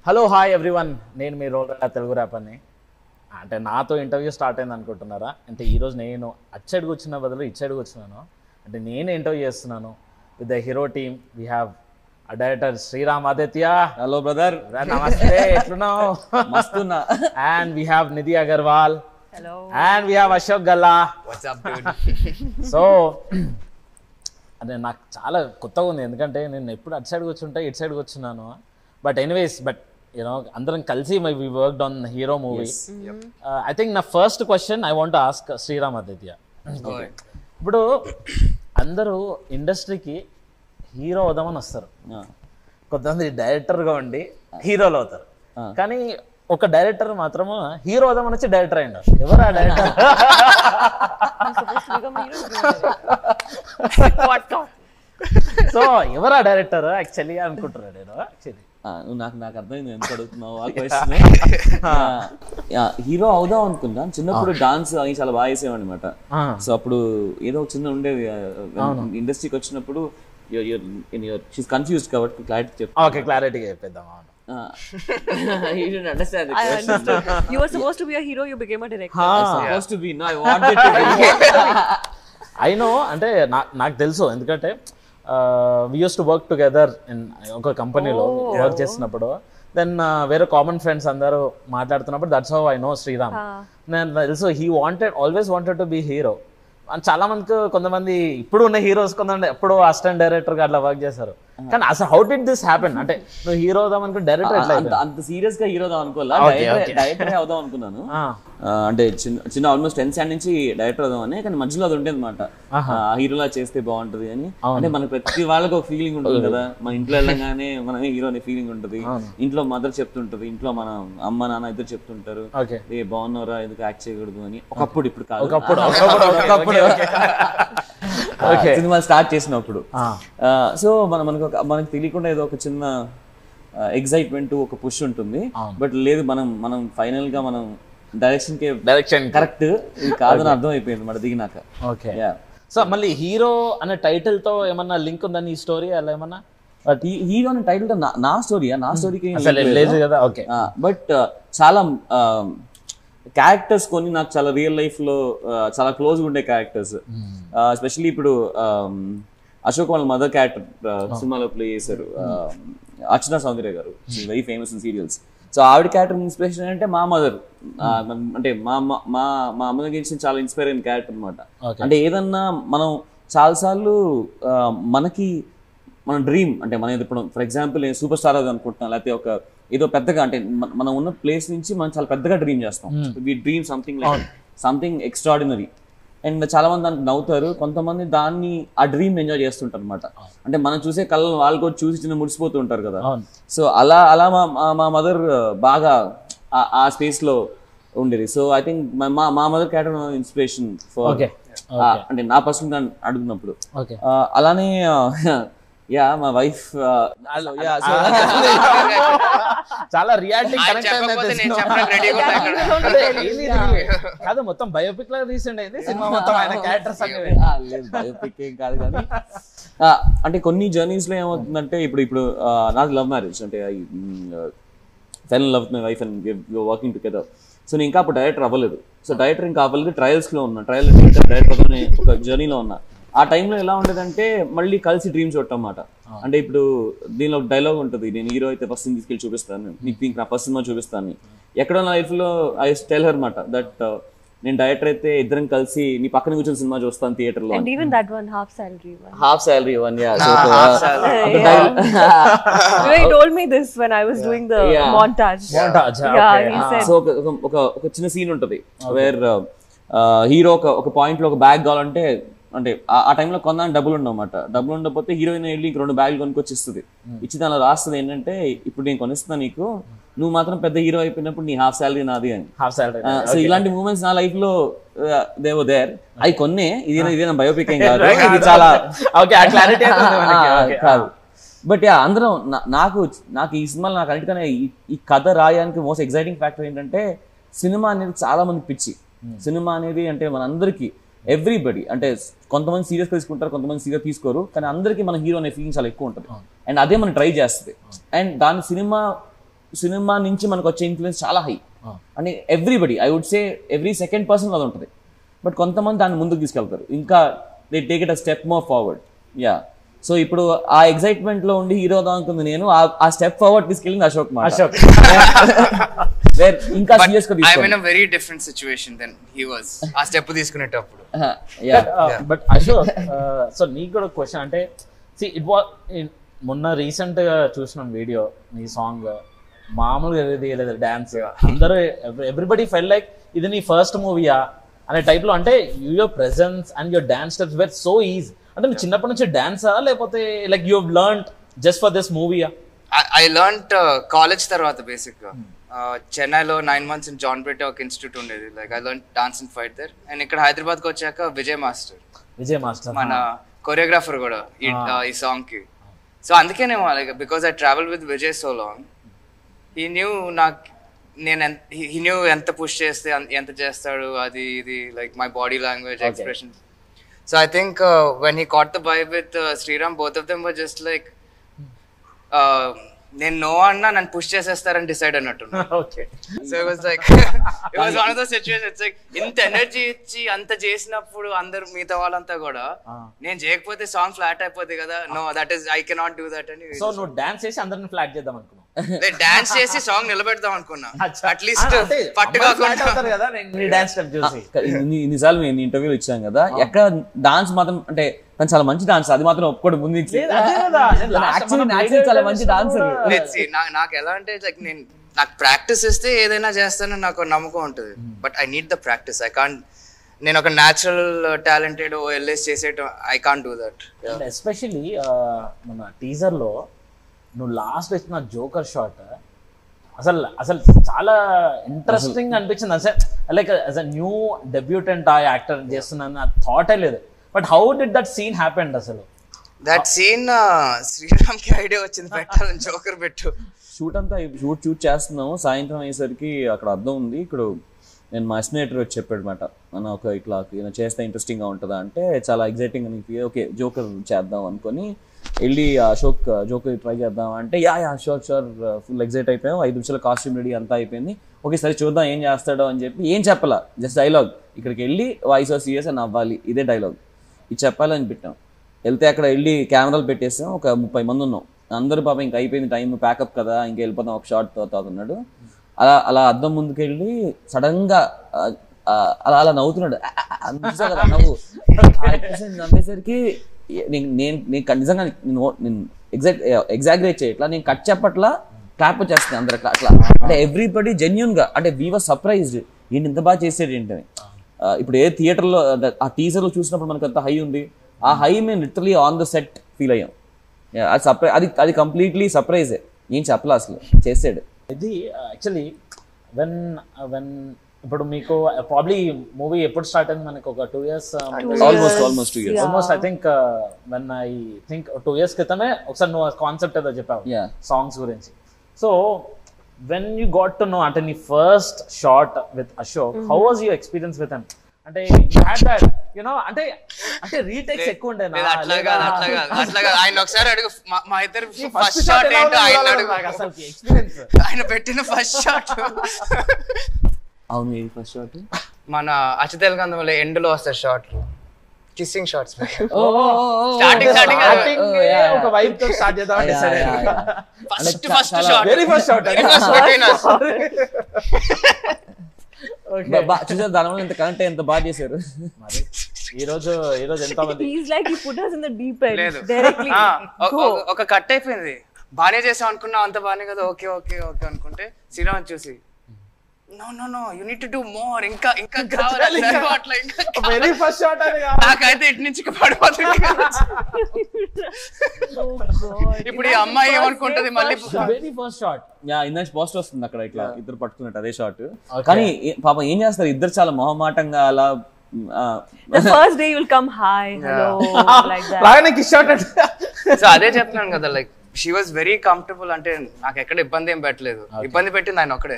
Hello hi everyone నేను మీ role Telugu ర్యాపర్ని అంటే నాతో ఇంటర్వ్యూ స్టార్ట్ అయింది అనుకుంటున్నారా అంటే ఈరోజు నేను అచ్చడికి వచ్చిన బదులు ఇచ్చడికి వచ్చినాను అంటే నేను ఇంటర్వ్యూ చేస్తున్నాను with the hero team we have director Sriram Aditya hello brother నమస్తే ఎట్లున్నావు మస్తున్నా and we have Nidhi Agarwal Hello. And we have Ashok Galla What's up, dude? So అదే నాకు చాలా కొత్తగా ఉంది ఎందుకంటే నేను ఎప్పుడు అటు సైడ్కి వచ్చి ఉంటా ఇటు సైడ్కి వచ్చినాను బట్ ఎనీవేస్ బట్ యూనో అందరం కలిసి my we work on hero movie I think నా first question I want ask Sriram Aditya Go ahead. ఇప్పుడు అందరూ ఇండస్ట్రీకి హీరో అవుదామని వస్తారు కొంతమంది డైరెక్టర్గా ఉండి హీరోలు అవుతారు కానీ ఒక డైరెక్టర్ మాత్రము హీరో అవుదామని వచ్చి డైరెక్టర్ అయ్యిండు ఎవరు ఆ director You're supposed to become a hero. to be a director. what now? So ఎవరు ఆ డైరెక్టర్ యాక్చువల్లీ అనుకుంటున్నాను నేను యాక్చువల్లీ నువ్వు నాకు నాకు అర్థమైంది ఎందుకు అడుగుతున్నావు ఆ క్వశ్చన్ హీరో అవుదాం అనుకున్నా చిన్నప్పుడు డాన్స్ అవి చాలా బాగా వేసేవాడు అనమాట సో అప్పుడు ఏదో ఒక చిన్న ఉండేది ఇండస్ట్రీకి వచ్చినప్పుడు షీస్ కన్ఫ్యూజ్ కాబట్టి క్లారిటీ చెప్పు ఓకే క్లారిటీగా చెప్పేద్దాం అవును understand I understood. You were supposed to be a hero, you became a director. supposed to be no i wanted to be I know అంటే నా- నాకు తెలుసు ఎందుకంటే we use to work together in ఒక కంపెనీలో వర్క్ చేస్తున్నప్పుడు then వేరే common friends అందరూ మాట్లాడుతున్నప్పుడు that's how I know Sriram నేను తెలుసు he wanted always wanted to be hero చాలా మందికి కొంతమంది ఇప్పుడు ఉన్న హీరోస్ కొంతమంది ఎప్పుడు అసిస్టెంట్ డైరెక్టర్ గా అట్లా వర్క్ చేశారు కానీ అసలు హౌ డిడ్ దిస్ హ్యాపెన్ అంటే నువ్వు హీరో అవుదాం అనుకుని డైరెక్టర్ ఎట్లా అంత అంత సీరియస్ గా హీరో అవుదాం అనుకోలే Okay, okay. డైరెక్టర్ అవుదాం అనుకున్నాను ఆ, ఆ, అంటే చిన్న చిన్న ఆల్మోస్ట్ టెన్త్ స్టాండ్ నుంచి డైరెక్టర్ అవుదామని కానీ మధ్యలో అది ఉండేది అనమాట హీరోలా చేస్తే బాగుంటది అని అంటే మన ప్రతి వాళ్ళకి ఒక ఫీలింగ్ ఉంటుంది కదా మన ఇంట్లో వెళ్ళగానే మనమే హీరో అనే ఫీలింగ్ ఉంటుంది ఇంట్లో మదర్ చెప్తుంటది ఇంట్లో మన అమ్మ నాన్న ఇద్దరు చెప్తుంటారు ఓకే ఏ బాగున్నారా ఎందుకు యాక్ట్ చేయకూడదు అని ఒకప్పుడు ఇప్పుడు కాదు ఒకప్పుడు ఒకప్పుడు ఒకప్పుడు ఓకే సినిమా స్టార్ట్ చేసినప్పుడు సో మన మనకు ఒక మనకు తెలియకుండా ఏదో ఒక చిన్న ఎగ్జైట్మెంట్ ఒక పుష్ ఉంటుంది బట్ లేదు మనం మనం ఫైనల్ గా మనం డైరెక్షన్ కే డైరెక్షన్ కరెక్ట్ ఇది కాదని అర్థం అయిపోయింది మన దిగినాక ఓకే యా సో మళ్ళీ హీరో అనే టైటిల్ తో ఏమన్నా లింక్ ఉందని ఈ స్టోరీ అలా ఏమన్నా బట్ ఈ హీరో అనే టైటిల్ నా స్టోరీయా నా స్టోరీకి అసలు లేదు కదా ఓకే బట్ చాలా క్యారెక్టర్స్ కొన్ని నాకు చాలా రియల్ లైఫ్ లో ఆ, చాలా క్లోజ్ ఉండే క్యారెక్టర్స్ ఎస్పెషల్లీ ఇప్పుడు ఆమ్, అశోక్ వాళ్ళ మదర్ క్యారెక్టర్ సినిమాలో ప్లే చేశారు ఆ, Archana Soundarya garu very famous in serials so ఆవిడ క్యారెక్టర్ ఇన్స్పిరేషన్ అంటే మా మదర్ అంటే మా అమ్మ- మా మా అమ్మ దగ్గర నుంచి చాలా ఇన్స్పైర్ అయిన క్యారెక్టర్ అనమాట Okay. అంటే ఏదన్నా మనం చాలాసార్లు ఆ, మనకి మన డ్రీమ్ అంటే మనం ఇప్పుడు ఫర్ ఎగ్జాంపుల్ నేను సూపర్ స్టార్ అవుదాం అనుకుంటున్నాం లేకపోతే ఒక ఏదో పెద్దగా అంటే మన- మనం ఉన్న ప్లేస్ నుంచి మనం చాలా పెద్దగా డ్రీమ్ చేస్తాం we dream something like something extraordinary and చాలా మంది దానికి నవ్వుతారు కొంతమంది దాన్ని ఆ డ్రీమ్ ఎంజాయ్ చేస్తుంటారు అనమాట అంటే మనం చూసే కళ్ళను వాళ్ళు కూడా చూసి చిన్న ముడిసిపోతూ ఉంటారు కదా అవును. సో అలా అలా మా మా- మా మదర్ బాగా ఆ- ఆ స్పేస్ లో ఉండేది సో ఐ థింక్ మా మా mother character inspiration for Okay. అంటే నా పర్సన్ అడుగుతున్నప్పుడు ఓకే ఆ, అలానే యా మా వైఫ్ చాలా రియాలిటీ ఆయన కనెక్ట్ చెప్పకపోతే నేను చెప్పడానికి రెడీగా ఉన్నా ఇక్కడ. కాదు మొత్తం బయోపిక్ లా రీసెంట్ అయింది సినిమా మొత్తం ఆయన క్యారెక్టర్స్ అన్ని లేదు బయోపిక్ ఏం కాదు కానీ ఆ, అంటే కొన్ని జర్నీస్ లో ఏమవుతుందంటే ఇప్పుడు ఇప్పుడు ఆ, నాది లవ్ మ్యారేజ్ అంటే I fell love my wife and working together so నేను ఇంకా అప్పుడు డైరెక్టర్ అవ్వలేదు సో డైరెక్టర్ ఇంకా అవ్వలేదు ట్రయల్స్ లో ఉన్నా ట్రయల్ డైరెక్టర్ ఒక జర్నీలో ఉన్నా ఆ టైంలో ఎలా ఉండేదంటే మళ్ళీ కలిసి డ్రీమ్ చూడటం అన్నమాట అంటే ఇప్పుడు దీనిలో డైలాగ్ ఉంటుంది నేను హీరో అయితే ఫస్ట్ తీసుకెళ్ళి చూపిస్తాను నీకు నీకు నా ఫస్ట్ సినిమా చూపిస్తాను అని. ఎక్కడో నా లైఫ్ లో ఐ టెల్ హర్ అనమాట దట్ నేను డైరెక్టర్ అయితే ఇద్దరం కలిసి నీ పక్కన కూర్చొని సినిమా చూస్తాను థియేటర్ లో And even that one, half salary one. Half salary one yeah half salary. You know, he told me this when I was doing the Yeah. montage. Montage, Yeah, okay. he said. So ఒక ఒక- ఒక ఒక చిన్న scene ఉంటది wear hero ఒక ఒక point లో ఒక బ్యాగ్ కావాలంటే అంటే ఆ- ఆ టైంలో కొందాని డబ్బులు ఉండమాట డబ్బులు ఉండకపోతే హీరోయిన్ వెళ్ళి ఇంక రెండు బ్యాగులు కొనుక్కొచ్చి ఇస్తుంది ఇచ్చి దానిలో రాస్తుంది ఏంటంటే ఇప్పుడు నేను కొనిస్తున్నా నీకు నువ్వు మాత్రం పెద్ద హీరో అయిపోయినప్పుడు నీ హాఫ్ సాలరీ నాది అని హాఫ్ సాలరీ సో ఇలాంటి మూమెంట్స్ నా లైఫ్ లో దేవో దేర్ అవి కొన్నే ఇది ఇది నా బయోపిక్ ఏం కాదు ఇది చాలా ఓకే ఆ క్లారిటీ ఆ, కాదు బట్ యా అందరం నా- నాకు నాకు ఈ సినిమాలో నాకు అన్నిటికనే ఈ- ఈ కథ రాయడానికి మోస్ట్ ఎక్సైటింగ్ ఫ్యాక్టర్ ఏంటంటే సినిమా అనేది చాలా మంది పిచ్చి సినిమా అనేది అంటే మనందరికీ ఎవ్రీబడి అంటే కొంతమంది సీరియస్ తీసుకుంటారు కొంతమంది సీరియస్ తీసుకోరు కానీ అందరికీ మన హీరో అనే ఫీలింగ్ చాలా ఎక్కువ ఉంటుంది అండ్ అదే మనం ట్రై చేస్తుంది అండ్ దాని సినిమా సినిమా నుంచి మనకు వచ్చే ఇన్ఫ్లుయెన్స్ చాలా హై అంటే everybody I would say every second person అది ఉంటుంది బట్ కొంతమంది దాన్ని ముందుకు తీసుకెళ్తారు ఇంకా they take it a step more forward yeah so ఇప్పుడు ఆ ఎక్సైట్మెంట్ లో ఉండి హీరో అనుకుంది నేను ఆ- ఆ స్టెప్ ఫార్వర్డ్ తీసుకెళ్ళింది అశోక్ మాట అశోక్ Where ఇంకా But సీరియస్ గా I'm in తీసుకోండి a very different situation than he was. ఆ స్టెప్ తీసుకునేటప్పుడు యా బట్ అశోక్ సో నీకు కూడా క్వశ్చన్ అంటే సి ఇట్ వా మొన్న రీసెంట్ గా చూసిన వీడియో నీ సాంగ్ మామూలుగా తీయలేదు డాన్స్ అందరూ ఎవ్రీబడి ఫెల్ లైక్ ఇది నీ ఫస్ట్ మూవీయా అనే టైప్ లో అంటే your presence and your dance steps were so easy అంటే నువ్వు చిన్నప్పటి నుంచి డాన్సా లేకపోతే like you learn just for this మూవీయా ఐ లర్న్ కాలేజ్ తర్వాత బేసిక్ గా చెన్నైలో nine months in John Brit ఒక ఇన్స్టిట్యూట్ ఉండేది like I learn dance and fight there and ఇక్కడ హైదరాబాద్ కి వచ్చాక విజయ్ మాస్టర్ విజయ్ మాస్టర్ మన కొరియోగ్రాఫర్ కూడా ఈ uh, ఈ సాంగ్ కి సో అందుకేనేమో like because I travel with Vijay so long ఈ న్యూ నాకు నేను ఈ న్యూ ఎంత పుష్ చేస్తే అన్- ఎంత చేస్తాడు అది ఇది like my body language expression so I think when he caught the vibe with Sriram both of them were just like నేను నో అన్నా నన్ను పుష్ చేసేస్తారని డిసైడ్ అన్నట్టు okay so it was like it was one of the situation it's like ఇంత energy ఇచ్చి అంత చేసినప్పుడు అందరు మిగతా వాళ్ళంతా కూడా నేను చేయకపోతే సాంగ్ ఫ్లాట్ అయిపోతుంది కదా no that is I cannot do that అని సో నువ్వు డాన్స్ చేసి అందరిని ఫ్లాట్ చేద్దాం అనుకున్నావు డాన్స్ చేసి సాంగ్ నిలబెడదాం అనుకున్నా అచ్చా. అట్లీస్ట్ ఆ, అంటే పట్టు అమ్మాయిలు flat కాకుండా అవుతారు కదా నేను నీ డాన్స్ స్టెప్ చూసి ఇన్ని ఇన్నిసార్లు మేము ఇంటర్వ్యూలు ఇచ్చాం కదా ఎక్కడ డాన్స్ మాత్రం అంటే తను చాలా మంచి డాన్స్ అది మాత్రం ఒప్పుకోడు ముందు నుంచి లేదు, అదే కదా. నేను last Actually, మనం naturally చాలా video మంచి చూసినప్పుడు డాన్సర్ కూడా- Let's see, నా- నాకు ఎలా అంటే లైక్ నేను నాకు ప్రాక్టీస్ ఇస్తే ఏదైనా చేస్తానని నాకు ఒక నమ్మకం ఉంటుంది but I need the practice I can't నేను ఒక న్యాచురల్ టాలెంటెడ్ ఎల్ఎస్ చేసేయటం I can't do that and especially మన టీజర్ లో నువ్వు లాస్ట్ ఇచ్చిన జోకర్ షాట్ అసలు అసలు చాలా ఇంట్రెస్టింగ్ అనిపించింది అసలు like as a new debutante ఆ యాక్టర్ చేస్తున్నాను ఆ థాటే లేదు but how did that scene happened అసలు దట్ సీన్ శ్రీరామ్ కి ఐడియా వచ్చింది పెట్టాలని జోకర్ పెట్టు షూట్ అంతా షూట్ షూట్ చేస్తున్నాము సాయంత్రం అయ్యేసరికి అక్కడ అర్థం ఉంది ఇక్కడ నేను మా ఎస్టిమేటర్ వచ్చి చెప్పాడు అనమాట మన ఒక ఇట్లా ఇలా చేస్తే interesting గా ఉంటుందా అంటే చాలా ఎగ్జైటింగ్ అని ఓకే జోకర్ చేద్దాం అనుకొని వెళ్ళి అశోక్ జోకర్ ట్రై చేద్దాం అంటే yeah yeah sure sure full excite అయిపోయాం ఐదు నిమిషాల కాస్ట్యూమ్ రెడీ అంతా అయిపోయింది ఓకే సరే చూద్దాం ఏం చేస్తాడో అని చెప్పి ఏం చెప్పాల జస్ట్ డైలాగ్ ఇక్కడికి వెళ్ళి వాయిస్ ఆఫ్ సీరియస్ అని అవ్వాలి ఇదే డైలాగ్ ఇది చెప్పాలని పెట్టాం వెళ్తే అక్కడ వెళ్ళి కెమెరాలు పెట్టేసాం ఒక ముప్పై మంది ఉన్నాం అందరూ పాపం ఇంకా అయిపోయింది టైం ప్యాకప్ కదా ఇంక వెళ్ళిపోతాం ఒక షార్ట్ తర్వాత ఉన్నాడు అలా అలా అద్దం ముందుకు వెళ్ళి సడన్ గా ఆ, ఆ, అలా అలా నవ్వుతున్నాడు ఆ, ఆ, ఆ, చూసావు కదా నవ్వు ఆ expression నవ్వేసరికి నేను నేను నేను క- నిజంగా నేను నేను ఎగ్జాక్ట్ ఎగ్జాగ్రేట్ చేయట్లా నేను కట్ చెప్పట్లా క్లాప్ వచ్చేస్తాను అందరు అట్లా అట్లా అంటే ఎవ్రీబడి జెన్యున్ గా అంటే వీ వాజ్ సర్ప్రైజ్డ్ ఏంటి ఇంత బాగా చేసాడు ఏంటని ఆ, ఇప్పుడు ఏ థియేటర్లో ఆ టీజర్లో చూసినప్పుడు మనకు అంత హై ఉంది ఆ హై మేము literally on the set feel అయ్యాం Yeah, అది సర్ప్రైజ్ అది అది కంప్లీట్లీ సర్ప్రైజే ఏం చెప్పలే అసలు చేసాడు ఇది యాక్చువల్లీ వెన్ వెన్ ఇప్పుడు మీకు ప్రాబ్లీ మూవీ ఎప్పుడు స్టార్ట్ అయింది మనకు ఒక two years almost almost two years almost I think when I think two years క్రితమే ఒకసారి నువ్వు కాన్సెప్ట్ ఏదో చెప్పావు Yeah. సాంగ్స్ గురించి so when you got to know అంటే నీ first shot with Ashok how was you experience with him అంటే you know అంటే అంటే రీటేక్స్ ఎక్కువ ఉండేనా లేదు, అట్లా లేదా- కాదు అట్లా కాదు అట్లా కాదు ఆయన ఒకసారి అడుగు మా- మా ఇద్దరు ఈ ఫస్ట్ first shot షాట్ ఎలా ఏంటో ఉందో ఆయన చూడాలి అడుగు నాకు అసలుకి experience. ఆయన పెట్టిన ఫస్ట్ షాట్ అవును ఇది ఫస్ట్ షాట్ మన అచితల్ గంధంలో ఎండ్ లో వస్తాయి shot kissing shots starting starting Starting a ఒక వైబ్ తో స్టార్ట్ చేద్దాం అంటే సరే first first shot very first shot very first పెట్టిన చూసారు దాని వల్ల ఎంత కనెక్ట్ ఎంత బాగా చేశారు మరి ఈ రోజు ఈ రోజు ఎంతో మంది He's like he put us in the deep end లేదు directly. ఆ, ఒ- Go. ఒ- ఒక కట్ అయిపోయింది బానే చేసాం అనుకున్నాం అంత బానే కదా ఓకే ఓకే ఓకే అనుకుంటే శ్రీరామ్ చూసి no no no you need to do more ఇంకా ఇంకా కావాలి అట్లా అట్లా ఇంకా కావాలి." వెరీ ఫస్ట్ షాట్ అని నాకైతే ఇటు నుంచి ఇక పడిపోతుంది కదా. Oh God. ఇప్పుడు ఈ అమ్మాయి ఏమనుకుంటది మళ్ళీ వెరీ ఫస్ట్ షాట్ యా ఇందాక పోస్ట్ వస్తుంది అక్కడ ఇట్లా ఇద్దరు పట్టుకున్నట్టు అదే షాట్ కానీ ఏ- పాపం ఏం చేస్తారు ఇద్దరు చాలా మొహమాటంగా అలా ఆ, The first day you'll come hi, hello, like that. లాగానే కిస్ షాట్ అంటే సో అదే చెప్తున్నాను కదా like she was very comfortable అంటే నాకు ఎక్కడ ఇబ్బంది ఏం పెట్టలేదు ఇబ్బంది పెట్టింది ఆయన ఒక్కడే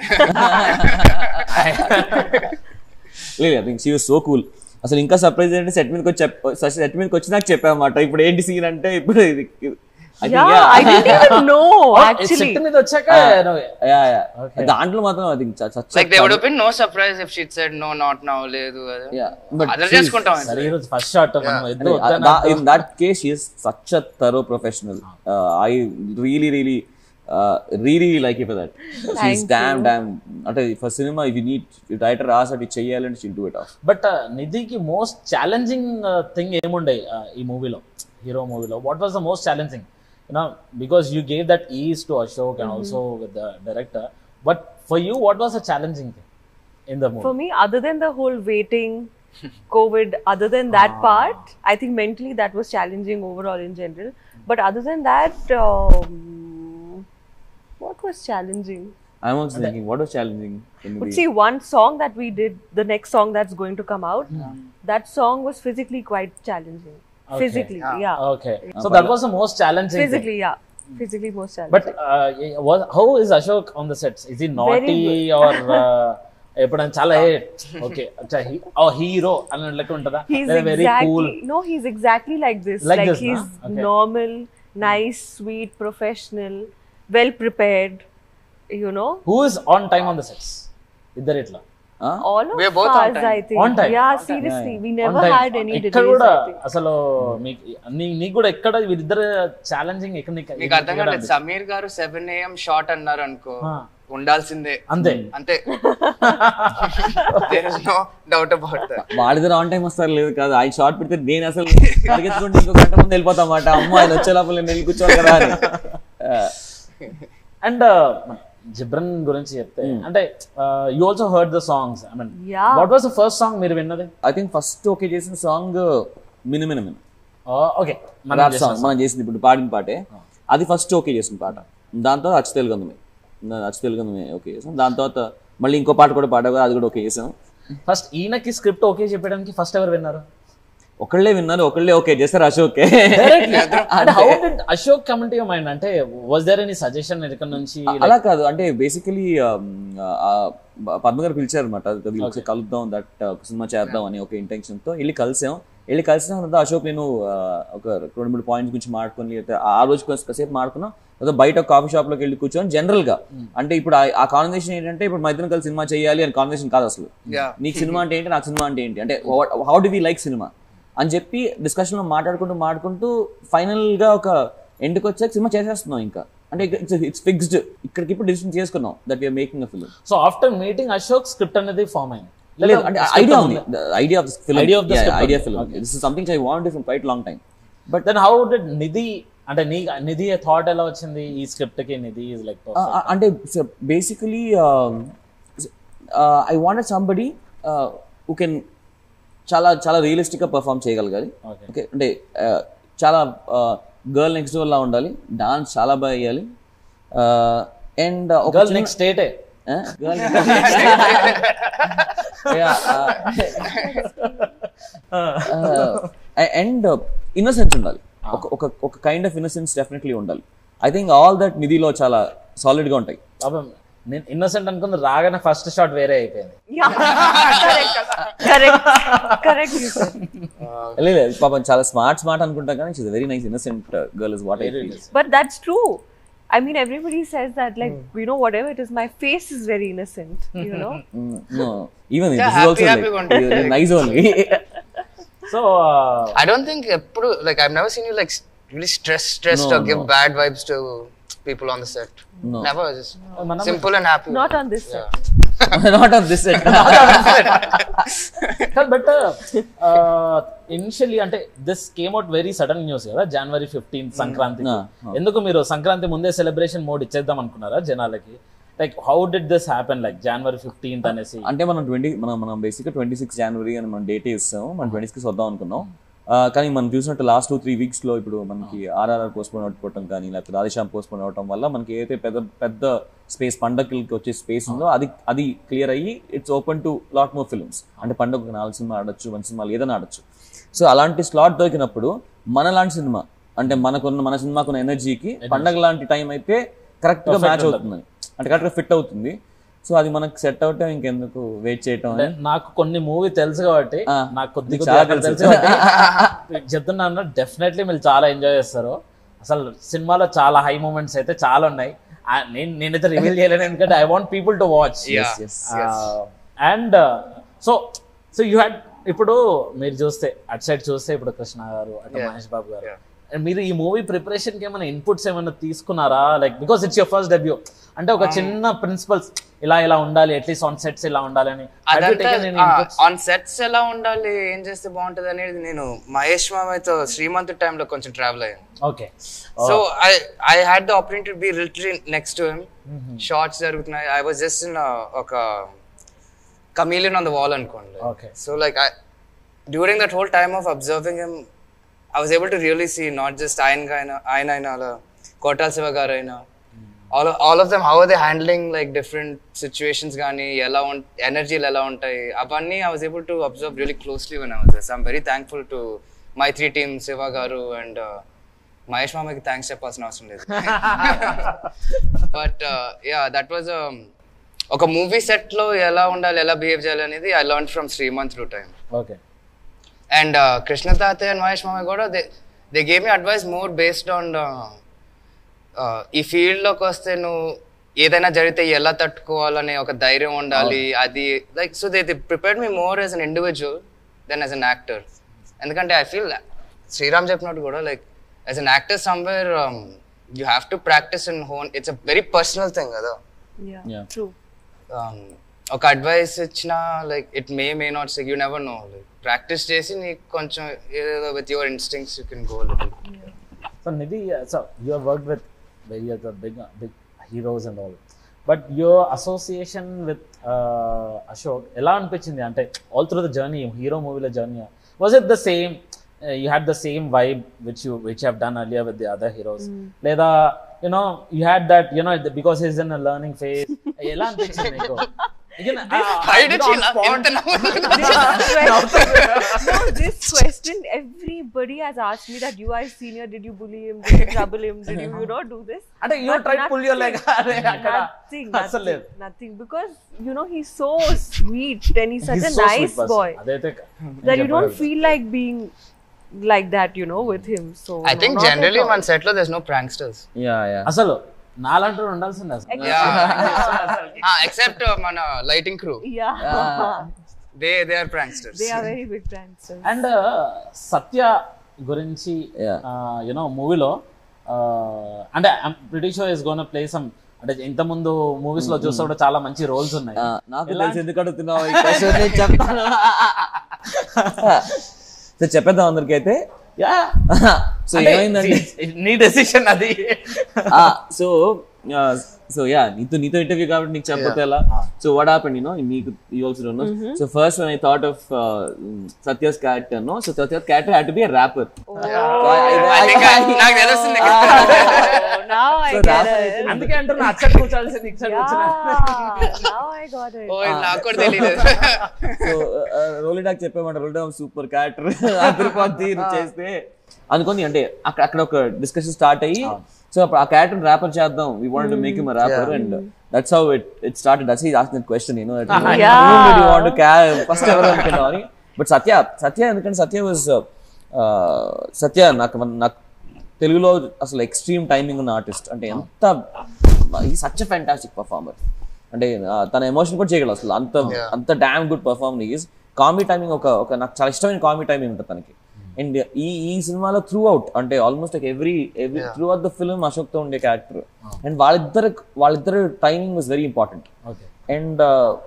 లేదు I think she was so cool అసలు ఇంకా సర్ప్రైజ్ ఏంటంటే సెట్ మీదకి వచ్చి సెట్ మీదకి వచ్చి నాకు చెప్పామన్నమాట ఇప్పుడు ఏంటి సీన్ అంటే ఇప్పుడు ఇది I think, Yeah, yeah. I didn't even know actually. Set మీద వచ్చాక నువ్వు- Yeah, yeah. దాంట్లో మాత్రం I think like they would been no surprise if she'd said no not now లేదు బట్ అదర్ చేసుకుంటాం సరే ఈ రోజు ఫస్ట్ షాట్ మనం And, ఇద్దరు uh, that- in that case, she is such a thorough professional. Uh, I really, really, uh, really like you for that. She's Thank damn, damn. అంటే for cinema, if you need, if writer asks her to చేయాలంటే she'll do it off. But నిధికి most challenging thing ఏముండే uh, ఈ మూవీలో Hero మూవీలో what was the most challenging you know because you gave that is to Ashok and also with the director but for you what was the challenging thing in the movie For me, other than the whole waiting, COVID, other than that part, I think mentally that was challenging overall in general. But other than that, um, what was challenging? I'm also thinking, what was challenging in But the... see, one song that we did, the next song that's going to come out, that song was physically quite challenging. Okay. Physically, yeah. Okay so that was the most challenging Physically, yeah. Physically most challenging. But how is Ashok on the sets is ఈ naughty or ఎప్పుడైనా చాలా okay hero అని లెక్క ఉంటుందా he's very exactly cool no he's exactly like this Like like, this, he's nah? Okay. normal nice sweet professional well prepared you know who is on time on the sets ఇద్దరు ఇట్లా Huh? all of We are both on us time. i think On time. yeah On time. seriously we On never time. had any ఇక్కడ delays కూడా I think. అసలు మీకు నీ నీకు కూడా ఎక్కడ వీరిద్దరు ఛాలెంజ్ ఎక్కడ నీకు- మీకు అర్థం ఎక్కడ కాలేదు సమీర్ గారు సెవెన్ ఏఎం షార్ట్ అన్నారు అనుకో ఆ. ఉండాల్సిందే అంతే అంతే there is no doubt about that వాళ్ళిద్దరు ఆన్ టైం వస్తారు లేదు కాదు ఆయన షార్ట్ పెడితే నేను అసలు పరిగెత్తుకుంటే ఇంకో గంట ముందు వెళ్ళిపోతాం అన్నమాట అమ్మ ఆయన వచ్చే లోపల నేను వెళ్ళి కూర్చోవాలి కదా అని Uh, అండ్ జిబ్రన్ గురించి చెప్తే అంటే you also heard the songs I mean Yeah. What was the first song మీరు విన్నది ఐ థింక్ ఫస్ట్ ఓకే చేసిన సాంగ్ మినిమినమిన్ ఓకే ర్యాప్ సాంగ్ మనం చేసింది ఇప్పుడు పాడిన పాటే అది ఫస్ట్ ఓకే చేసిన పాట దాని తర్వాత అచ్చు తెలుగందమే అచ్చు తెలుగందమే ఓకే చేసాం దాని తర్వాత మళ్ళీ ఇంకో పాట కూడా పాడా అది కూడా ఓకే చేసాం ఫస్ట్ ఈయనకి స్క్రిప్ట్ ఓకే చెప్పడానికి ఫస్ట్ ఎవరు విన్నారు ఒకళ్ళే విన్నారు ఒకళ్ళే ఓకే చేస్తారు అశోకే అంటే how did Ashok come to your mind అంటే వాజ్ దేర్ ఎనీ సజెషన్ ఇక్కడ నుంచి అలా కాదు అంటే బేసికలీ పద్మ గారు పిలిచారు అనమాట వీళ్ళు కలుద్దాం దట్ సినిమా చేద్దాం అని ఒక ఇంటెన్షన్ తో వెళ్ళి కలిసాం వెళ్ళి కలిసిన తర్వాత అశోక్ నేను ఆ, ఒక రెండు మూడు పాయింట్స్ గురించి మాట్లాడుకొని లేకపోతే ఆ రోజు కొంచెం కాసేపు మాడుకున్నాం లేదా బయట కాఫీ షాప్ లోకి వెళ్ళి కూర్చొని జనరల్ గా అంటే ఇప్పుడు ఆ- ఆ కాన్వర్సేషన్ ఏంటంటే ఇప్పుడు మా ఇద్దరం కలిసి సినిమా చేయాలి అని కాన్వర్సేషన్ కాదు అసలు Yeah. నీకు సినిమా అంటే ఏంటి నాకు సినిమా అంటే ఏంటి అంటే హౌ డు వి లైక్ సినిమా అని చెప్పి డిస్కషన్ లో మాట్లాడుకుంటూ మాట్లాడుకుంటూ ఫైనల్ గా ఒక ఎండ్కి వచ్చాక సినిమా చేసేస్తున్నాం ఇంకా అంటే ఇట్స్ ఫిక్స్డ్ ఇక్కడికి ఇప్పుడు డిసిషన్ చేసుకున్నాం that we're making a film so after meeting Ashok script అనేది ఫామ్ అయింది లేదు అంటే ఐడియా ఉంది idea of film Idea of the script idea ఉంది. Film this is something I want from quite long time but then how did Nidhi అంటే నీ Nidhi thought ఎలా వచ్చింది ఈ స్క్రిప్ట్ కి నిధి ఇస్ లైక్ అంటే basically I wanted somebody who can చాలా చాలా రియలిస్టిక్ గా పర్ఫామ్ చేయగలగాలి Okay. ఓకే అంటే uh, చాలా గర్ల్ నెక్స్ట్ డోర్ లా ఉండాలి డాన్స్ చాలా బాగా వేయాలి అండ్ ఒక గర్ల్ నెక్స్ట్ స్టేటే గర్ల్ అండ్ ఇన్నోసెన్స్ ఉండాలి ఒక ఒక ఒక కైండ్ ఆఫ్ ఇన్నోసెన్స్ డెఫినెట్లీ ఉండాలి ఐ థింక్ ఆల్ దట్ నిధిలో చాలా సాలిడ్ గా ఉంటాయి పాపం నేను ఇన్నోసెంట్ అనుకుంది రాగానే ఫస్ట్ షాట్ వేరే అయిపోయింది Yeah. correct. Correct. You said. లేదు లేదు, పాపం చాలా స్మార్ట్ స్మార్ట్ అనుకుంటాం కానీ it's very nice innocent girl is what I feel But that's true. I mean, everybody says that, like, you know, whatever it is, my face is very innocent, you know? No even Yeah, this is also happy, happy ఉంటుంది. Like nice only so I don't think ఎప్పుడు like I never seen you like really stressed stressed No, or give no. bad vibes to people on the set No. never just మనం simple and happy Not on this set. Not off this set but initially అంటే this came out very sudden news కదా జనవరి fifteenth Sankranti Ah, ఎందుకు మీరు సంక్రాంతి ముందే celebration mode ఇచ్చేద్దాం అనుకున్నారా జనాలకి like how did this happen like జనవరి ఫిఫ్టీన్త్ అనేసి అంటే మనం ట్వంటీ మనం మనం బేసిక్గా ట్వంటీ సిక్స్ జనవరి అని మనం డేట్ ఇస్తాము మనం ట్వంటీ సిక్స్ వద్దాం అనుకున్నాం ఆ, కానీ మనం చూసినట్టు లాస్ట్ టూ త్రీ వీక్స్ లో ఇప్పుడు మనకి ఆర్ఆర్ఆర్ పోస్ట్పోన్ అవుకోవటం కానీ లేకపోతే రాధేశ్యామ్ పోస్ట్పోన్ అవటం వల్ల మనకి ఏదైతే పెద్ద పెద్ద స్పేస్ పండగలకి వచ్చే స్పేస్ ఉందో అది అది క్లియర్ అయ్యి it's open to lot more films అంటే పండగ నాలుగు సినిమా ఆడొచ్చు వన్ సినిమాలు ఏదైనా ఆడొచ్చు సో అలాంటి స్లాట్ దొరికినప్పుడు మన లాంటి సినిమా అంటే మనకున్న మన సినిమాకున్న ఎనర్జీకి పండగ లాంటి టైం అయితే కరెక్ట్ గా మ్యాచ్ అవుతుంది అంటే కరెక్ట్ గా ఫిట్ అవుతుంది సో అది మనకు సెట్ అవటం ఇంకెందుకు వెయిట్ చేయటం అని నాకు కొన్ని మూవీ తెలుసు కాబట్టి Ah, నాకు కొద్ది నీకు కొద్ది చాలా అక్కడ తెలుసు. తెలుసు కాబట్టి చెప్తున్నాను డెఫినెట్లీ మీరు చాలా ఎంజాయ్ చేస్తారు అసలు సినిమాలో చాలా హై మూమెంట్స్ అయితే చాలా ఉన్నాయి ఆ, నేను నేనైతే రివీల్ చేయలేను ఎందుకంటే I want people to watch Yeah. yes. And so so you had ఇప్పుడు మీరు చూస్తే అటు సైడ్ చూస్తే ఇప్పుడు కృష్ణ గారు అటు Yeah. మహేష్ బాబు గారు Yeah. And మీరు ఈ మూవీ ప్రిపరేషన్ కి ఏమైనా ఇన్పుట్స్ ఏమైనా తీసుకున్నారా like because it's your first debut అంటే ఒక చిన్న ప్రిన్సిపల్స్ ఇలా ఇలా ఉండాలి అట్లీస్ట్ ఆన్ సెట్స్ ఇలా ఉండాలని Have you taken any inputs? On sets ఎలా ఉండాలి ఏం చేస్తే బాగుంటది అనేది నేను మహేష్ మామయ్యతో శ్రీమంత్ టైంలో కొంచెం ట్రావెల్ అయ్యాను okay so I I had the opportunity to be literally next to him shots జరుగుతున్నాయి ఐ వాజ్ జస్ట్ ఇన్ ఒక కమీలియన్ ఆన్ ద వాల్ అనుకోండి Okay. So like I during that whole time of observing him I was able to really see not just ఆయన ఆయన ఆయన అయినా అలా కోటాల్ శివ గారు అయినా all all of them how they handling like different situations కానీ ఎలా ఉం ఎనర్జీలు ఎలా ఉంటాయి అవన్నీ I was able to observe really closely one I was I'm very thankful to my three team Siva garu and Mahesh మామకి థ్యాంక్స్ చెప్పాల్సిన అవసరం లేదు బట్ యా దట్ వాజ్ ఒక మూవీ సెట్ లో ఎలా ఉండాలి ఎలా బిహేవ్ చేయాలి అనేది I learn from Srimanth through time okay and Krishna తాతయ్య అండ్ మహేష్ మామయ్య కూడా they they gave me advice more based on ఈ ఫీల్డ్ లోకి వస్తే నువ్వు ఏదైనా జరిగితే ఎలా తట్టుకోవాలనే ఒక ధైర్యం ఉండాలి అది like so they they prepared me more as an individual then as an actor ఎందుకంటే ఐ ఫీల్ శ్రీరామ్ చెప్పినట్టు కూడా like as an actor somewhere you have to practice in own it's a very personal thing కదా Yeah, Yeah. true. um, ఒక అడ్వైస్ ఇచ్చినా like it may may not you never know like practice చేసి నీకు కొంచెం ఏదో with your instincts you can go so Nidhi so you are work with very other big big heroes and all but your association with Ashok ఎలా అనిపించింది అంటే all through the journey hero మూవీలో journey was it the same you had the same vibe which you which have done earlier with the other heroes లేదా you know you had that you know because is in learning phase ఎలా అనిపించింది నీకు Again, ah, on spot. no, this question, everybody has asked me that you are senior, did you bully him, did you trouble him, did you, you know, do this? అంటే you But try pull your leg nothing, అరే అక్కడ nothing, అసలు nothing, లేదు nothing, because you know he's so sweet and he's such He's a so sweet nice person. boy అదైతే that you don't feel like being like that, you know, with him. So I no, think not at generally all. మన set లో there's no pranksters yeah yeah అసలు నాలంటూ ఉండాల్సిందే అసలు except మన lighting crew Yeah, they they are pranksters they are very big pranksters. And Satya గురించి Yeah. You know మూవీలో అంటే pretty show is gone play some అంటే ఇంత ముందు మూవీస్ లో చూస్తే కూడా చాలా మంచి రోల్స్ ఉన్నాయి నాకు తెలిసి ఎందుకు అడుగుతున్నావు ఈ question నేను చెప్తాను సో చెప్పేద్దాం అందరికి అయితే యా సో ఏమైందంటే నీ డెసిషన్ అది సో సో యా నీతో నీతో ఇంటర్వ్యూ కాబట్టి నీకు చెప్పకపోతే ఎలా సో వాట్ హ్యాపెండ్ యూనో నీకు you also don't know so first when i thought of uh, Satya's character no so Satya's character had to be a rapper I think నాకు తెలుస్తుంది Oh, now I So get rapper it. అందుకే అంటున్నా అచ్చట కూర్చోాల్సింది ఇక్కడ కూర్చున్నా Yeah, now I got it. ఓ నాకు కూడా తెలియదు సో రోలిడాక్ చెప్పామంట రోలిడాక్ సూపర్ క్యారెక్టర్ అదిరిపోద్ది ఇది చేస్తే అనుకుంది అంటే అక్కడ అక్కడ ఒక డిస్కషన్ స్టార్ట్ అయ్యి సో అప్పుడు ఆ క్యారెక్టర్ ర్యాపర్ చేద్దాం we want to make him rapper and that's how it it started that's is asking question you know Yeah. Want first ఎవరు అనుకున్నావు అని బట్ సత్య సత్య ఎందుకంటే సత్య వాజ్ సత్య నాకు నాకు తెలుగులో అసలు ఎక్స్ట్రీమ్ టైమింగ్ ఉన్న ఆర్టిస్ట్ అంటే ఎంత ఈ సచ్ ఫ్యాంటాస్టిక్ పర్ఫార్మర్ అంటే ఆ, తన ఎమోషన్ కూడా చేయగలరు అసలు అంత అంత damn good perform is comedy timing ఒక ఒక నాకు చాలా ఇష్టమైన కామెడీ టైమింగ్ ఉంటుంది తనకి అండ్ ఈ ఈ సినిమాలో త్రూ అవుట్ అంటే almost like every every throughout the film Ashok తో ఉండే క్యారెక్టర్ అండ్ వాళ్ళిద్దరు వాళ్ళిద్దరు timing was very important okay and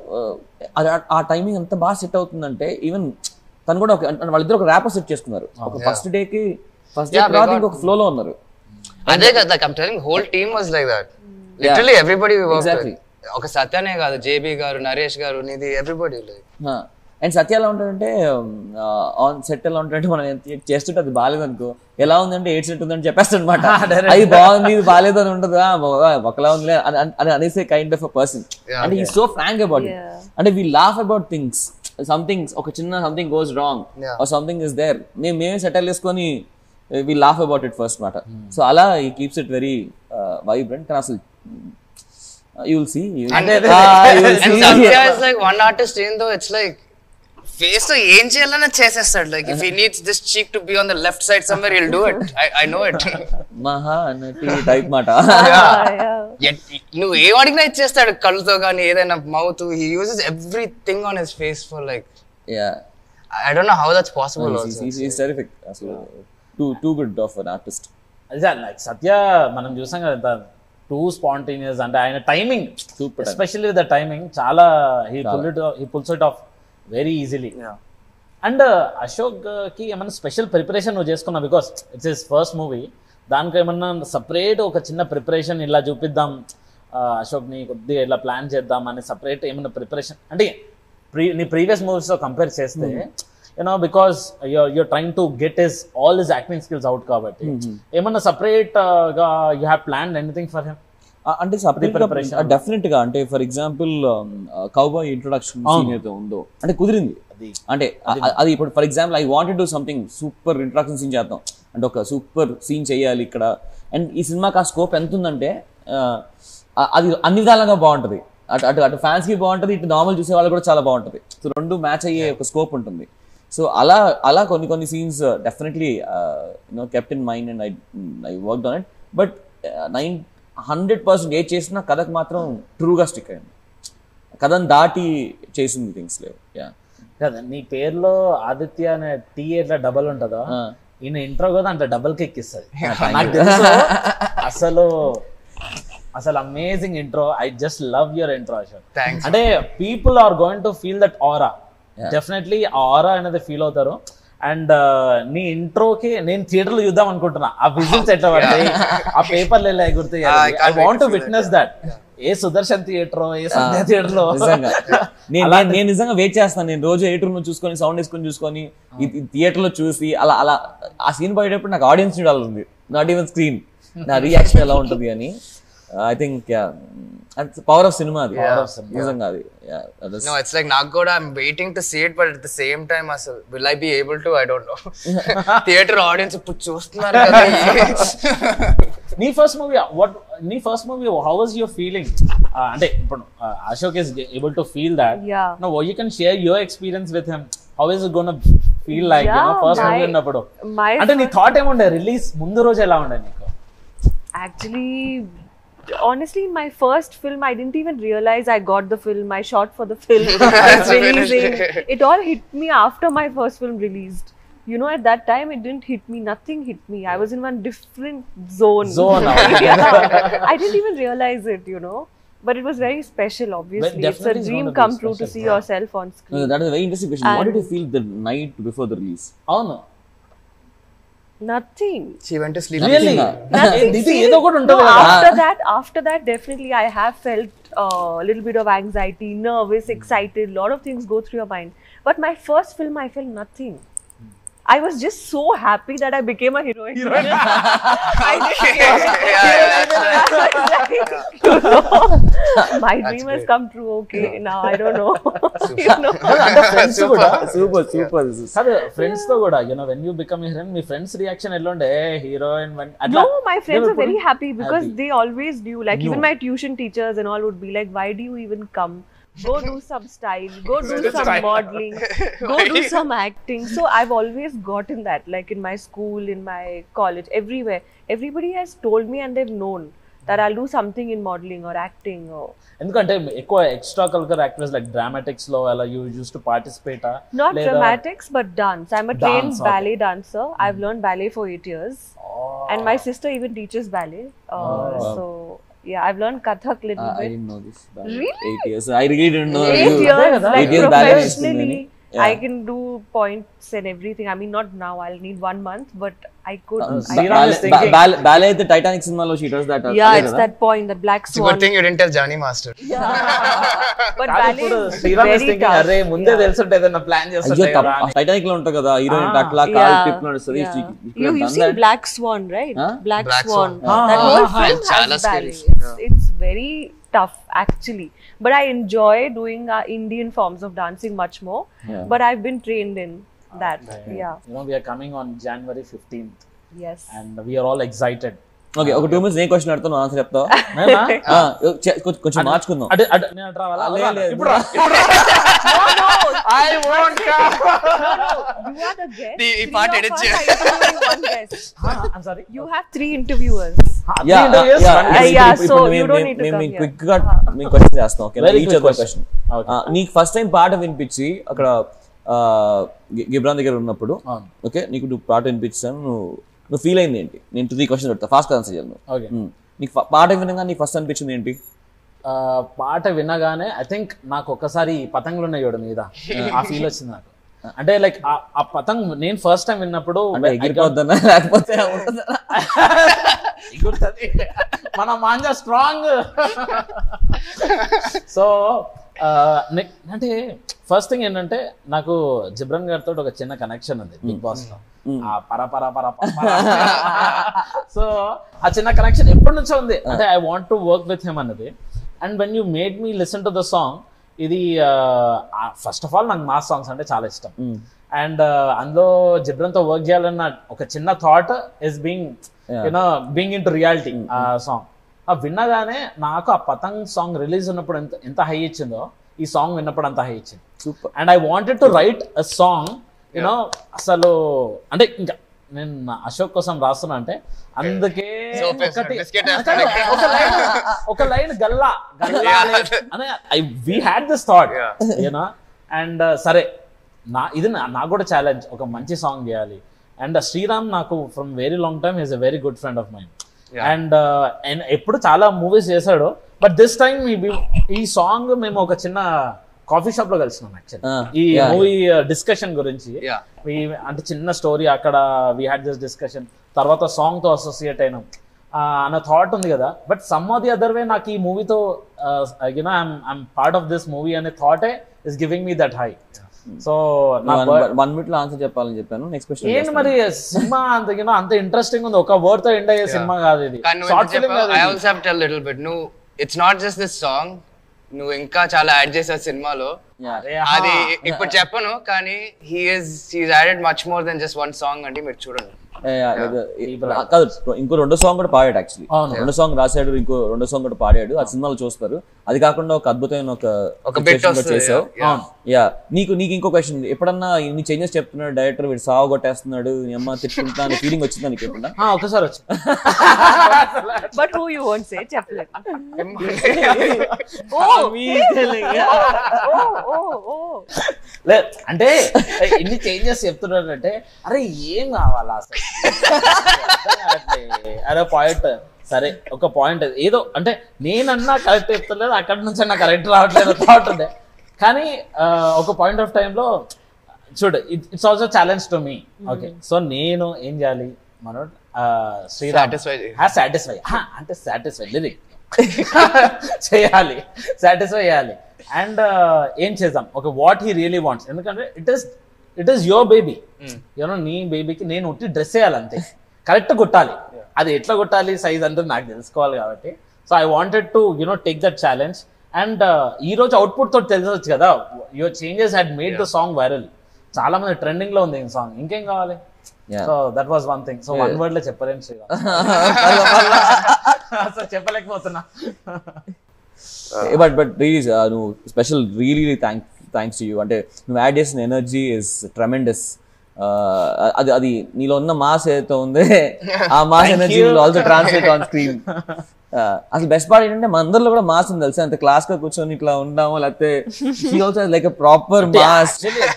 ఆ టైమింగ్ ఎంత బాగా సెట్ అవుతుందంటే ఈవెన్ తను కూడా ఒక అంటే వాళ్ళిద్దరు ఒక ర్యాపర్ సెట్ చేసుకున్నారు ఒక ఫస్ట్ డే కి ఫస్ట్ డే Yeah, we తర్వాత got- ఇంకొక ఫ్లో లో ఉన్నారు అదే కదా like I'm telling whole team was like that literally everybody Exactly. ఒక సత్యనే కాదు జేబీ గారు నరేష్ గారు నీది ఎవ్రీబడి లైక్ అండ్ సత్య ఎలా ఉంటాడంటే ఆన్ సెట్ ఎలా ఉంటాడంటే మనం ఎంత చేస్తుంటే అది బాగాలేదు అనుకో ఎలా ఉందంటే ఎయిట్ సెట్ ఉందని చెప్పేస్తాడు అనమాట అది బాగుంది ఇది బాగాలేదు అని ఉంటుంది "ఆ, బాగా ఒకలా ఉంది అని అని అనేసే కైండ్ ఆఫ్ అ పర్సన్ అంటే ఈ so frank about it Yeah. అంటే we laugh about things something ఒక చిన్న something goes wrong Yeah. Or something is there మేము మేమే సెటిల్ చేసుకొని we laugh about it first మాట సో అలా ఈ కీప్స్ ఇట్ వెరీ వైబ్రెంట్ కానీ అసలు you will see And- and Satya is like one artist ఏందో ఇట్స్ లైక్ ఫేస్ తో ఏం చేయాలన్నా చేసేస్తాడు like if he needs this cheek to be on the left side somewhere will do it I know it Mahanati type మాట yeah. నువ్వు ఏం అడిగినా ఇచ్చేస్తాడు కళ్ళతో కానీ ఏదైనా mouth he uses everything on his face for like yeah I don't know how that's possible terrific అసలు too too good of an artist అదే లైక్ సత్య మనం చూసాం కదా టూ స్పాంటేనియస్ అంటే ఆయన timing Super especially the timing చాలా he pull it he pulls it off very easily and Ashok కి ఏమన్నా స్పెషల్ ప్రిపరేషన్ నువ్వు చేసుకున్నావు because it's is first movie దానికి ఏమన్నా సపరేట్ ఒక చిన్న ప్రిపరేషన్ ఇలా చూపిద్దాం అశోక్ని కొద్దిగా ఇలా ప్లాన్ చేద్దాం అని సపరేట్ ఏమన్నా ప్రిపరేషన్ అంటే ప్రీ నీ ప్రీవియస్ మూవీస్తో కంపేర్ చేస్తే you know because your your trying to get is all his acting skills out కాబట్టి ఏమన్నా సపరేట్ గా you have plan anything for him ఆ, అంటే సపరేట్ Preparation. డెఫినెట్ గా అంటే for example cowboy introduction scene అయితే ఉందో అంటే కుదిరింది అంటే అ- అది ఇప్పుడు for example I wanted do something super introduction scene చేద్దాం అంటే ఒక సూపర్ సీన్ చేయాలి ఇక్కడ అండ్ ఈ సినిమాకి ఆ స్కోప్ ఎంత ఉందంటే ఆ, ఆ- అది అన్ని విధాలుగా బాగుంటది అటు అటు అటు fans కి బాగుంటది ఇటు నార్మల్ చూసే వాళ్ళు కూడా చాలా బాగుంటది సో రెండు మ్యాచ్ అయ్యే ఒక స్కోప్ ఉంటుంది సో అలా అలా కొన్ని కొన్ని scenes definitely you know kept in mind and I I work on it but nine hundred percent ఏది చేసినా కథకు మాత్రం ట్రూగా స్టిక్ అయింది కథను దాటి చేసింది థింగ్స్ లేవు యా కదా నీ పేరులో ఆదిత్య అనే టీ ఎట్లా డబల్ ఉంటుందో ఈయన ఇంట్రో కూడా అంటే డబల్ కిక్ ఇస్తుంది నాకు తెలుసు అసలు అసలు amazing intro I just love your intro Ashok Thanks. అంటే people are going to feel that aura definitely ఆ ఆరా అనేది ఫీల్ అవుతారు అండ్ నీ ఇంట్రోకి నేను థియేటర్ లో చూద్దాం అనుకుంటున్నా ఆ విజిల్స్ ఎట్లా పడతాయి ఆ పేపర్లు ఎలా ఎగురుతాయి I I can't wait want to to feel witness that ఏ సుదర్శన్ థియేటర్ ఏ సంధ్య థియేటర్ లో నిజంగా నేను నేను- నేను నిజంగా వెయిట్ చేస్తాను నేను రోజు ఎయిటర్ నుంచి చూసుకొని సౌండ్ వేసుకొని చూసుకొని థియేటర్ లో చూసి అలా అలా ఆ సీన్ పోయేటప్పుడు నాకు ఆడియన్స్ చూడాలి ఉంది నాట్ ఈవెన్ స్క్రీన్ నా రియాక్షన్ ఎలా ఉంటుంది అని I think power of cinema అది నిజంగా అది Yeah, that is- No, it's like నాకు కూడా I'm waiting to see it, but at the same time అసలు will I be able to? I don't know. Theatre audience ఇప్పుడు చూస్తున్నారు కదా నీ ఫస్ట్ మూవీ వాట్ నీ first movie how was your feeling అంటే ఇప్పుడు Ashok is able to feel that Yeah. No you can share your experience with him how is gonna feel like you know Yeah, first movie my- ఉన్నప్పుడు my అంటే నీ thought ఏముండే release ముందు రోజు ఎలా ఉండే నీకు Actually, honestly, in my first film, I didn't even realize I got the film. I shot for the film. I was releasing. It all hit me after my first film released. You know, at that time, it didn't hit me. Nothing hit me. I was in one different zone. Zone, yeah. I didn't even realize it, you know. But it was very special, obviously. It's a definitely it's dream gonna be come true to special, see yeah. yourself on screen. No, that is a very interesting question. what did you feel the night before the release? అవును Nothing. She went to sleep. Really Nothing. ఇది See, ఏదో ఒకటి no, ఉంటుంది కదా after that, after that, definitely I have felt uh, a little bit of anxiety, nervous, excited. A lot of things go through your mind. But my first film, I felt nothing. I was just so happy that I became a heroine. I didn't My dream has come true. Okay, now I don't know. you know. అంటే friends కూడా Super, super. This is కాదు friends తో కూడా you know when you become heroine మీ friends reaction ఎలా ఉండే heroine అట్లా No, my friends were are very putting- happy because happy. they always knew. Like even my tuition teachers and all would be like, "Why do you even come? Go do some style. Go do some modeling. Go do some acting." So I've always gotten that. Like in my school, in my college, everywhere, everybody has told me and they've known that I'll do something in modeling or acting or ఎందుకంటే ఎక్కువ extra culture actors like dramatics లో అలా you use to participate not dramatics but dance. I'm a trained Dance, okay. ballet dancer. I've learned ballet for eight years, and my sister even teaches ballet. Uh, So yeah, I've learned Kathak little Uh, I bit. didn't know this. Really? Eight years. I really didn't know. eight you- years, కదా? like Eight years ballet professionally, చేస్తుందని. Yeah. I can do points and everything. I mean, not now. I'll need one month, but I could. I Sriram can- is thinking- ballet అయితే Titanic సినిమాలో she does that yeah, it's that point, that black It's a good swan. thing you didn't tell Johnny Master. but కాదు ballet ఇప్పుడు is Sriram very thinking tough. అరే ముందే Yeah. తెలుసుంటే ఏదైనా plan అయ్యో చేస్తుంటే కదా అని. టైటానిక్ లో ఉంటుంది కదా హీరోయిన్ Ah. అట్లా కాల్ Yeah, టిప్ నడుస్తుంది yeah. She- she could You, have you done see that. Black Swan, right? Huh? Black, Black Swan. Swan. That Ah, whole ah, film chala has ballet. scary. It's, it's very tough, actually. But I enjoy doing uh, Indian forms of dancing much more. Yeah. But I've been trained in that. Yeah. You know, we are coming on January 15th Yes. and we are all excited. Okay ఒక two minutes నేను question అడుగుతాను answer చెప్తావా నేనా? ఆ, చె- కొంచెం- కొంచెం మార్చుకుందాం అటు అటు నేను అటు రావాలా లేదు, లేదు. ఇప్పుడు రా. I won't come. You are the guest. ఈ- ఈ Three part of edit us చేయి. are interviewing one guest. Ah, I'm sorry. You have three interviewers. Ah, three Yeah, interviews, yeah, one yeah, guest. yeah, ఇప్పుడు- so ఇప్పుడు you మేము- don't need to మేము- come మేము here. Quick గా మేము question చేస్తాం okay Very each quick other question. Question Okay. నీకు first time పాట వినిపించి అక్కడ ఆ, గి- గిబ్రాన్ దగ్గర ఉన్నప్పుడు అవును. ఓకే నీకు నువ్వు పాట వినిపించాను నువ్వు నువ్వు ఫీల్ అయింది ఏంటి నేను త్రీ క్వశ్చన్ పెడతా ఫాస్ట్ ఆన్సర్ చేయను Okay. నీకు ఫ- పాట వినగా నీకు ఫస్ట్ అనిపించింది ఏంటి ఆ, పాట వినగానే ఐ థింక్ నాకు ఒక్కసారి పతంగులు ఉన్నాయి చూడు మీద ఆ ఫీల్ వచ్చింది నాకు అంటే లైక్ ఆ పతంగ్ నేను ఫస్ట్ టైం విన్నప్పుడు అంటే ఎగిరిపోద్దన్నా లేకపోతే ఉంటుందా? ఎగురుతుంది మన మాంజా స్ట్రాంగ్ సో అంటే ఫస్ట్ థింగ్ ఏంటంటే నాకు జిబ్రన్ గారితో ఒక చిన్న కనెక్షన్ ఉంది బిగ్ బాస్ లో ఆ పర పర పర సో ఆ చిన్న కనెక్షన్ ఎప్పటి నుంచో ఉంది అంటే I want to work with him అన్నది and when you made me listen to the song ఇది ఫస్ట్ ఆఫ్ ఆల్ నాకు మాస్ సాంగ్స్ అంటే చాలా ఇష్టం అండ్ అందులో జిబ్రన్ తో వర్క్ చేయాలన్న ఒక చిన్న thought is being you know being into reality ఆ సాంగ్ ఆ విన్నగానే నాకు ఆ పతంగ్ సాంగ్ రిలీజ్ ఉన్నప్పుడు ఎంత ఎంత హై ఇచ్చిందో ఈ సాంగ్ విన్నప్పుడు అంత హై ఇచ్చింది super and I wanted to write a song you know అసలు అంటే ఇంకా నేను నా అశోక్ కోసం రాస్తున్నా అంటే అందుకే Soap వేస్తాడు, ఒకటి biscuit వేస్తాడు. ఒక లైన్ ఒక లైన్ గల్లా గల్లా Yeah. అనే I we had this thought Yeah. You know and సరే నా ఇది నా- నాకు కూడా ఛాలెంజ్ ఒక మంచి సాంగ్ చేయాలి అండ్ శ్రీరామ్ నాకు from very long time is a very good friend of mind and ఎప్పుడు చాలా మూవీస్ చేశాడు బట్ దిస్ టైం ఈ సాంగ్ మేము ఒక చిన్న కాఫీ షాప్ లో కలిసినాం యాక్చువల్లీ Ah, ఈ yeah. మూవీ డిస్కషన్ గురించి Yeah. We- అంటే చిన్న స్టోరీ అక్కడ వి హ్యాడ్ దిస్ డిస్కషన్ తర్వాత సాంగ్ తో అసోసియేట్ అయినాం Ah, అన్న థాట్ ఉంది కదా but some of the other way నాకు ఈ మూవీతో you know I'm I'm part of this movie అనే థాటే is giving me that high so నా bird- వన్ మినిట్ లో ఆన్సర్ చెప్పాలని చెప్పాను నెక్స్ట్ క్వశ్చన్ ఏంటి మరి సినిమా అంత యూనో అంత ఇంట్రెస్టింగ్ ఉంది ఒక వర్డ్ తో ఎండ్ అయ్యే సినిమా కాదు ఇది కానీ నువ్వు షార్ట్ ఫిల్మ్ కాదు ఐ ఇది. Also have tell little bit నువ్వు it's not just this song నువ్వు ఇంకా చాలా యాడ్ చేసావు సినిమాలో అరే, అది ఆహా. ఇప్పుడు చెప్పను కానీ he is he's added much more than just one song అంటే మీరు చూడండి కాదు ఇంకో రెండో సాంగ్ కూడా పాడాడు యాక్చువల్లీ అవును. రెండో సాంగ్ రాశాడు ఇంకో రెండో సాంగ్ కూడా పాడాడు ఆ సినిమాలో చూస్తారు అది కాకుండా ఒక అద్భుతమైన ఒక ఒక bit situation కూడా వస్తుంది, చేసావు yeah. అవును. యా నీకు నీకు ఇంకో క్వశ్చన్ ఎప్పుడన్నా ఇన్ని చేంజెస్ చెప్తున్నాడు డైరెక్టర్ వీడు సాగు కొట్టేస్తున్నాడు నీ అమ్మ తిట్టుకుంటా అనే ఫీలింగ్ వచ్చిందా నీకు ఎప్పుడన్నా ఆ, ఒకసారి వచ్చి But who you won't say? Chaplain. oh, oh, oh, oh. లే అంటే ఇన్ని చేంజెస్ చెప్తున్నాడంటే అరే ఏం కావాలా అసలు అర్థం కావట్లే. అరే పాయింట్ సరే ఒక పాయింట్ ఏదో అంటే నేనన్నా కరెక్ట్ చెప్తలేదు అక్కడి నుంచి అన్నా కరెక్ట్ రావట్లేదు థాట్ ఉండే కానీ ఆ, ఒక పాయింట్ ఆఫ్ టైంలో చూడు it's also challenge to me okay so నేను ఏం చేయాలి మనోడ్ ఆ, శ్రీరామ్ Satisfy చేయాలి. సాటిస్ఫై అంటే సాటిస్ఫై లేదు చేయాలి సాటిస్ఫై చేయాలి అండ్ ఏం చేద్దాం ఒక వాట్ హీ రియలీ వాంట్స్ ఎందుకంటే it is it is your baby you know నీ బేబీకి నేను ఉట్టి డ్రెస్ వేయాలి అంతే కరెక్ట్ కొట్టాలి అది ఎట్లా కొట్టాలి సైజ్ అంటే నాకు తెలుసుకోవాలి కాబట్టి so I wanted to you know take that challenge and ఈ రోజు అవుట్పుట్ తోటి తెలిసొచ్చు కదా your changes had made the song viral చాలా మంది ట్రెండింగ్ లో ఉంది ఈ సాంగ్ ఇంకేం కావాలి Yeah. So that was one thing so one word లో చెప్పలేను శ్రీరామ్ అసలు చెప్పలేకపోతున్నా బట్ బట్ రియలీ నువ్వు special really thank thanks to you అంటే నువ్వు యాడ్ చేసిన ఎనర్జీ ఇస్ ట్రమెండస్ అది అది నీలో ఉన్న మాస్ ఏదైతే ఉందే ఆ mass energy also translate on screen అసలు బెస్ట్ పార్ట్ ఏంటంటే మన అందరిలో కూడా మాస్ ఉంది తెలుసా అంత క్లాస్ గా కూర్చొని ఇట్లా ఉన్నాము లేకపోతే he also like proper mass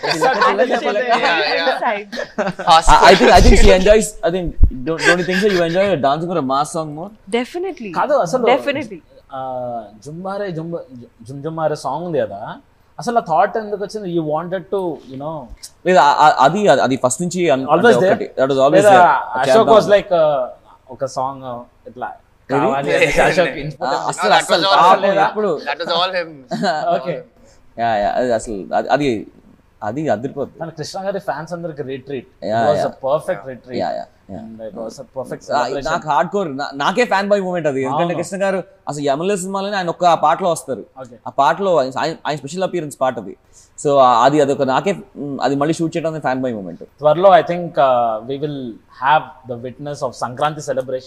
Inside. I think I think she enjoys I think don't you think so you enjoy dancing for mass song more Definitely. కాదు అసలు Definitely. ఆ, జుంబారే జుంబ జుమ్ జుమ్మారే సాంగ్ ఉంది కదా అసలు ఆ థాట్ ఎందుకు వచ్చింది యూ వాంటెడ్ టు యునో లేదా ఆ- ఆ- అది అది ఫస్ట్ నుంచి అన్- ఆల్వేస్ అంటే ఒకటి. That was always లేదా there. అశోక్ చేద్దాం. వాజ్ లైక్ ఒక సాంగ్ ఇట్లా కావాలి అనేసి అశోక్ input ఆ, ఇచ్చి- అసలు that అసలు was all పాపం లేదా? ఎప్పుడు that was all him okay yeah yeah అది అసలు అది- అది అది అదిరిపోతుంది మన కృష్ణ గారి ఫ్యాన్స్ అందరికి retreat Yeah, yeah. Perfect retreat Yeah, yeah, yeah. And it was perfect ఆ, నాకు హార్డ్ కోర్ నాకే ఫ్యాన్ బాయ్ మూమెంట్ అది ఎందుకంటే కృష్ణ గారు అసలు ఎమ్మెల్యే సినిమాలోనే ఆయన ఒక్క ఆ పాటలో వస్తారు Okay. ఆ పాటలో ఆయన ఆయన స్పెషల్ అపియరెన్స్ పాట అది సో అది అదొక నాకే మ్, అది మళ్ళీ షూట్ చేయడం ఫ్యాన్ బాయ్ మూమెంట్ త్వరలో I think we will have the witness of Sankranti celebration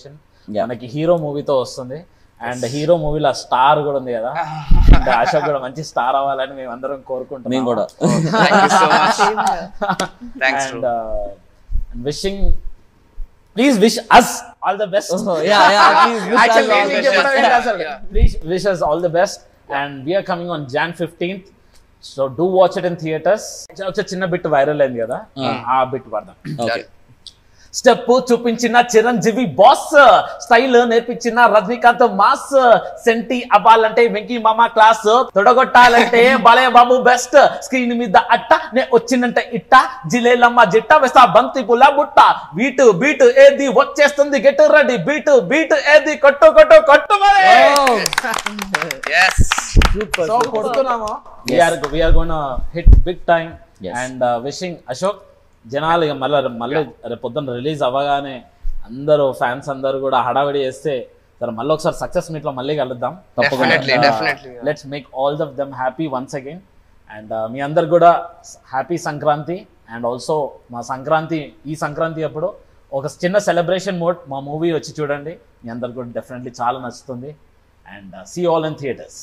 Yeah. మనకి హీరో మూవీతో వస్తుంది అండ్ హీరో మూవీలో స్టార్ కూడా ఉంది కదా అంటే అశోక్ కూడా మంచి స్టార్ అవ్వాలని మేము అందరం కోరుకుంటున్నాం మేము కూడా thank you so much thanks and wishing please wish us all the best yeah, yeah, please wish us Actually, all the wish best. us- yeah. Please wish us all the best. And we are coming on Jan 15th. So do watch it in theaters. ఒక చిన్న bit viral అయింది కదా ఆ bit పడదాం Okay. Step చూపించిన Chiranjeevi boss style నేర్పించిన Rajinikanth mass సెంటి అవ్వాలంటే వెంకీ మామ క్లాస్ తొడగొట్టాలంటే బాలయ్య బాబు బెస్ట్ స్క్రీన్ మీద అట్ట నే వచ్చినంటే ఇట్ట జిలేలమ్మ జిట్ట వేస్తా బంతి పుల్ల బుట్ట బీట్ బీట్ ఏది వచ్చేస్తుంది గెట్ రెడీ బీట్ బీట్ ఏది కొట్టు కొట్టు కొట్టు మరి ఎస్ సో కొడుతున్నాము we're we're gonna hit big time Yes. And wishing Ashok జనాలు ఇక మళ్ళీ మళ్ళీ రేపు పొద్దున్న రిలీజ్ అవ్వగానే అందరూ ఫ్యాన్స్ అందరూ కూడా హడావిడి చేస్తే సరే మళ్ళీ ఒకసారి సక్సెస్ మీట్ లో మళ్ళీ కలుద్దాం Definitely, definitely, yeah. Let's make all of them happy once again and మీ అందరు కూడా హ్యాపీ సంక్రాంతి అండ్ ఆల్సో మా సంక్రాంతి ఈ సంక్రాంతి అప్పుడు ఒక చిన్న సెలబ్రేషన్ మోడ్ మా మూవీ వచ్చి చూడండి మీ అందరు కూడా డెఫినెట్లీ చాలా నచ్చుతుంది and see all in theatres